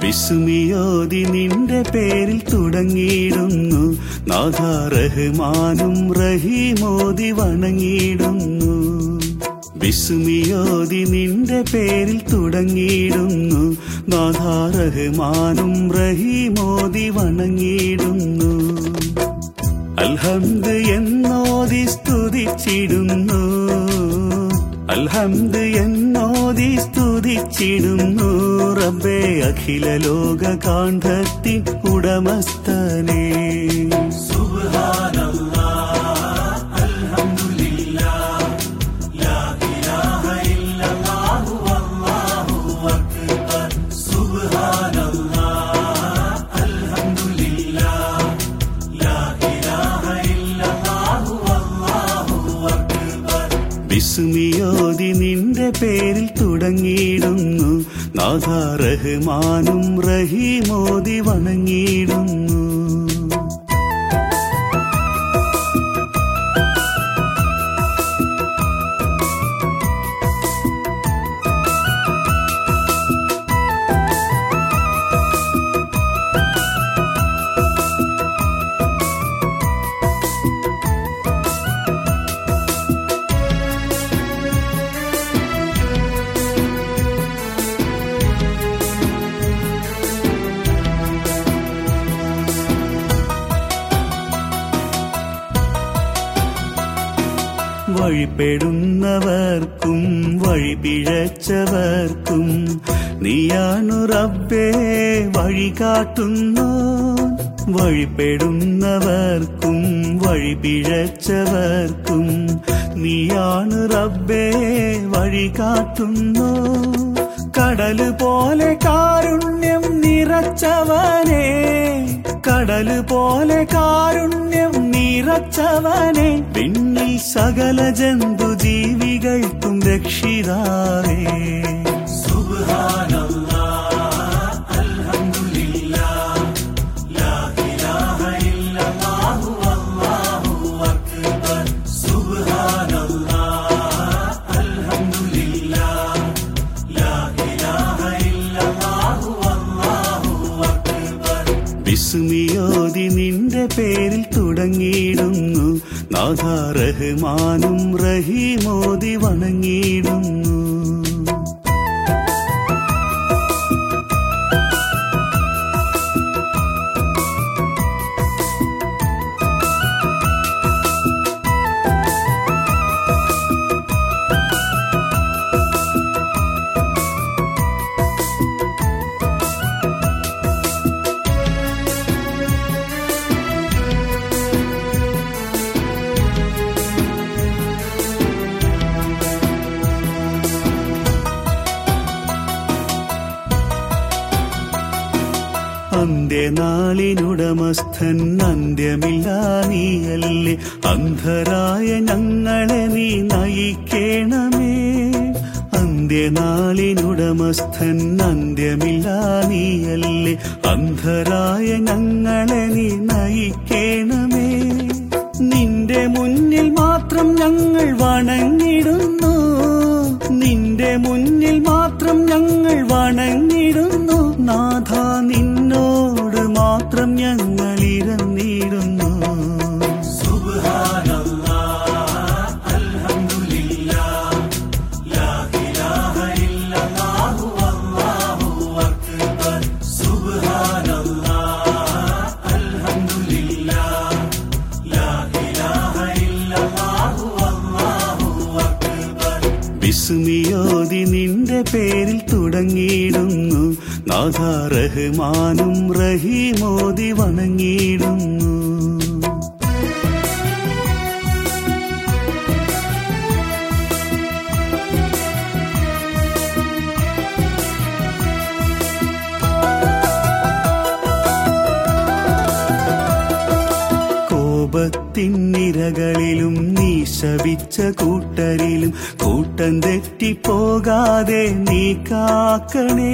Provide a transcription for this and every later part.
വിസ്മിയോതി നിന്റെ പേരിൽ തുടങ്ങിയിടുന്നു നാഥ റഹ്മാനും റഹീമോതി വണങ്ങിയിടുന്നു വിസ്മിയോതി നിന്റെ പേരിൽ തുടങ്ങിയിടുന്നു നാഥ റഹ്മാനും റഹീമോതി വണങ്ങിയിടുന്നു അൽഹംദ് എന്നോതി സ്തുതിച്ചിടുന്നു അൽഹംദ് എന്നോതി സ്തുതിച്ചിടുന്നു റബ്ബേ അഖില ലോക കാണ്ഡത്തിൻ ഉടമസ്ഥനേ വിസ്മിയോതി നിന്റെ പേരിൽ തുടങ്ങിയിടുന്നു നാഥ റഹ്മാനും റഹീമോതി വണങ്ങിയിടുന്നു വഴിപ്പെടുന്നവർക്കും വഴിപിഴച്ചവർക്കും നീയാണു റബ്ബേ വഴി കാട്ടുന്നു വഴിപ്പെടുന്നവർക്കും വഴിപിഴച്ചവർക്കും നീയാണ് റബ്ബേ വഴി കാട്ടുന്നു കടല് പോലെ കാരുണ്യം നിറച്ചവനെ കടല് പോലെ കാരുണ്യം നിറച്ചവനെ പിന്നിൽ സകല ജന്തു ജീവികൾക്കും രക്ഷിതാവേ വിസ്മിയോതി നിന്റെ പേരിൽ തുടങ്ങിയിടുന്നു നാഥ റഹ്മാനും റഹീമോതി വണങ്ങിയിടുന്നു അന്ത്യനാളിനുടമസ്ഥൻ അന്ത്യമില്ല നീയല്ലേ അന്ധരായ ഞങ്ങളെ നീ നയിക്കേണമേ അന്ത്യനാളിനുടമസ്ഥൻ അന്ത്യമില്ല നീയല്ലേ അന്ധരായ ഞങ്ങളെ നീ നയിക്കേണമേ നിന്റെ മുന്നിൽ മാത്രം ഞങ്ങൾ വണങ്ങിടുന്നു നിന്റെ മുന്നിൽ മാത്രം ഞങ്ങൾ വണങ്ങിടുന്നു നാഥ നിന്നോട് മാത്രം ഞങ്ങൾ ഇരന്നിടുന്നു വിസ്മിയോതി നിന്റെ പേരിൽ തുടങ്ങിയിടുന്നു നാഥ റഹ്മാനും റഹീമോതി വണങ്ങിയിടുന്നു കോപത്തിന്നിരകളിലും നീ ശപിച്ച കൂട്ടരിലും കൂട്ടം തെറ്റിപ്പോകാതെ നീ കാക്കണേ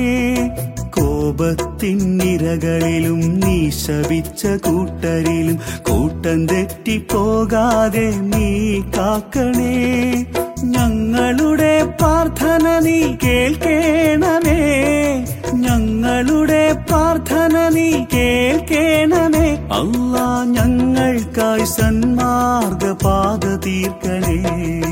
കോപത്തിന്നിരകളിലും നീ ശപിച്ച കൂട്ടരിലും കൂട്ടം തെറ്റിപ്പോകാതെ നീ കാക്കണേ ഞങ്ങളുടെ പ്രാർത്ഥന നീ കേൾക്കേണമേ ഞങ്ങളുടെ പ്രാർത്ഥന നീ കേൾക്കേണമേ അല്ലാ ഞങ്ങൾക്കായി സന്മാർഗ പാത തീർക്കണേ